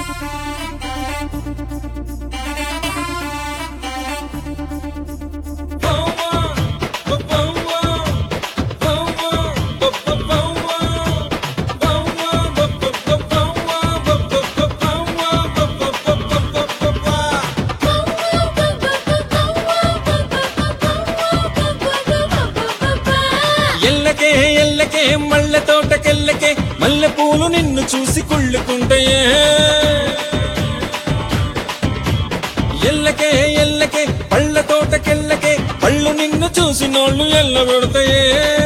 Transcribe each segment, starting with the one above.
ఎల్లకే ఎల్లకే మల్లె తోటకెల్లకే మల్లె పూలు నిన్ను చూసి కుళ్ళుకుంటాయే ఎల్లకే ఎల్లకే పళ్ళ తోటకెల్లకే పళ్ళు నిన్ను చూసి నోళ్ళు ఎల్ల పెడతాయే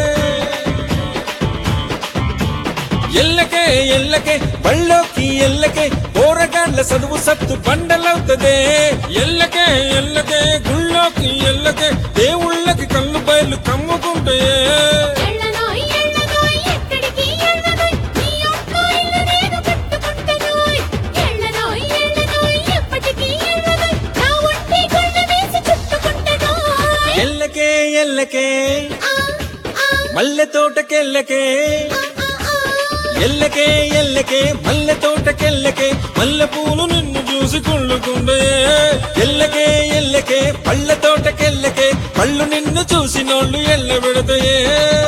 ఎల్లకే ఎల్లకే బళ్ళోకి ఎల్లకే పోరగాళ్ళ చదువు సత్తు బండలవుతదే ఎల్లకే ఎల్లకే గుళ్ళోకి ఎల్లకే దేవుళ్ళకి కళ్ళు బయలు కమ్ముకుంటాయే ఎళ్ళనోయ్ ఎళ్ళనోయ్ ఎక్కడికి ఎళ్ళనోయ్ నీ ఒక్క ఇల్లు నేను కట్టుకుంటనోయ్ ఎళ్ళనోయ్ ఎళ్ళనోయ్ ఎప్పటికీ ఎళ్ళనోయ్ నా ఒంటి గుండె వేసి చుట్టుకుంటనోయ్ ఎల్లకే ఎల్లకే ఆ ఆ మల్లె తోటకెల్లకే ఆ ఎల్లకే ఎల్లకే మల్లె తోటకెల్లకే మల్లె పూలు నిన్ను చూసి కుళ్ళుకుండే ఎల్లకే ఎల్లకే పళ్ళ తోటకెల్లకే పళ్ళు నిన్ను చూసి నోళ్ళు ఎల్ల పెడతాయే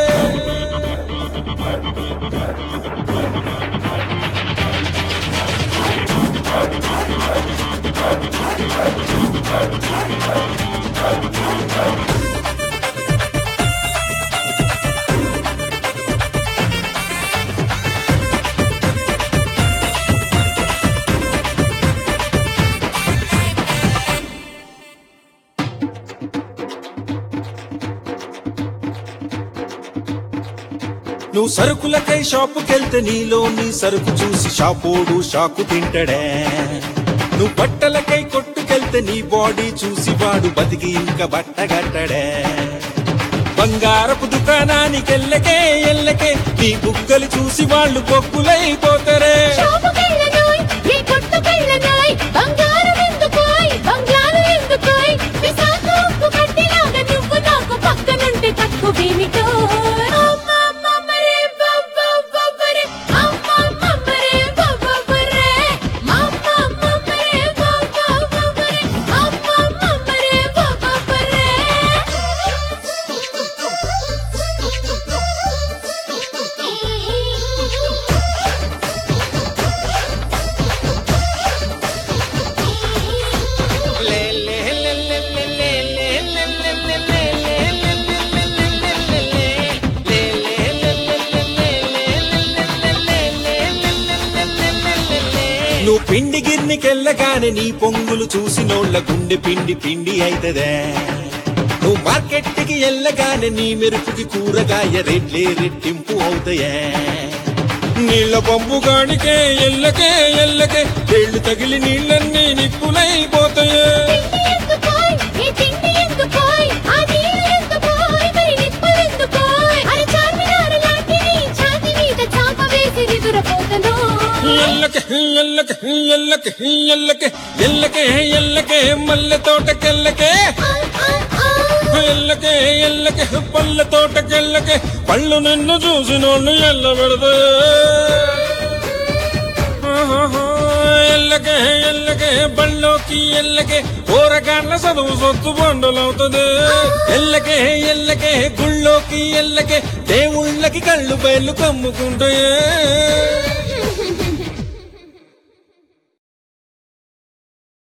నువ్వు సరుకులకై షాపుకెళ్తే నీలో నీ సరుకు చూసి షాపోడు షాకు తింటడే నువ్వు బట్టలకై కొట్టుకెళ్తే నీ బాడీ చూసి వాడు బతికి ఇంకా బట్టగట్టడే బంగారపు దుకాణానికి ఎల్లకే ఎల్లకే నీ బుగ్గలు చూసి వాళ్ళు బొక్కులైపోతారే షాపుకెళ్ళనోయ్ నీ కొట్టుకెళ్ళనోయ్ బంగారం ఎందుకోయ్ బంగ్లాలు ఎందుకోయ్ విశాఖ ఉప్పు కట్టిలాగా నువ్వు నాకు పక్కనుంటే తక్కువ ఏమిటోయ్ అమ్మమ్మమ్మరే బబ్బబ్బబ్బరే అమ్మమ్మమ్మరే బబ్బబ్బరే అమ్మమ్మమ్మరే బబ్బబ్బబ్బరే అమ్మమ్మమ్మరే బబ్బబ్బరే నువ్వు పిండి గిర్నికెళ్ళగానే నీ పొంగులు చూసి నోళ్ళ గుండె పిండి పిండి అయితదే నువ్వు మార్కెట్కి వెళ్ళగానే నీ మెరుపుకి కూరగాయ రేట్లే రెట్టింపు అవుతాయే నీళ్ళ పంపు గాడికే ఎల్లకే ఎల్లకే వేళ్ళు తగిలి నీళ్ళన్నీ నిప్పులైపోతాయే తిండి ఎందుకోయ్ ఈ తిండి ఎందుకోయ్ ఆ నీళ్ళు ఎందుకోయ్ మరి నిప్పులు ఎందుకోయ్ అరే చార్మినార్ లాంటి నీ ఛాతి మీద చాప వేసి నిదురపోతను ఎల్లకే ఎల్లకే ఎల్లకే ఎల్లకే ఎల్లకే ఎల్లకే మల్లె తోటకెల్లకే ఎల్లకే ఎల్లకే పళ్ళ తోటకెల్లకే పళ్ళు నిన్ను చూసినోళ్ళు ఎల్ల పెడదే ఎల్లకే ఎల్లకే బళ్ళోకి ఎల్లకే ఊరగాళ్ళ చదువు సొత్తు బండలవుతుంది ఎల్లకే ఎల్లకే గుళ్ళోకి ఎల్లకే దేవుళ్ళకి కళ్ళు బయలు కమ్ముకుంటాయే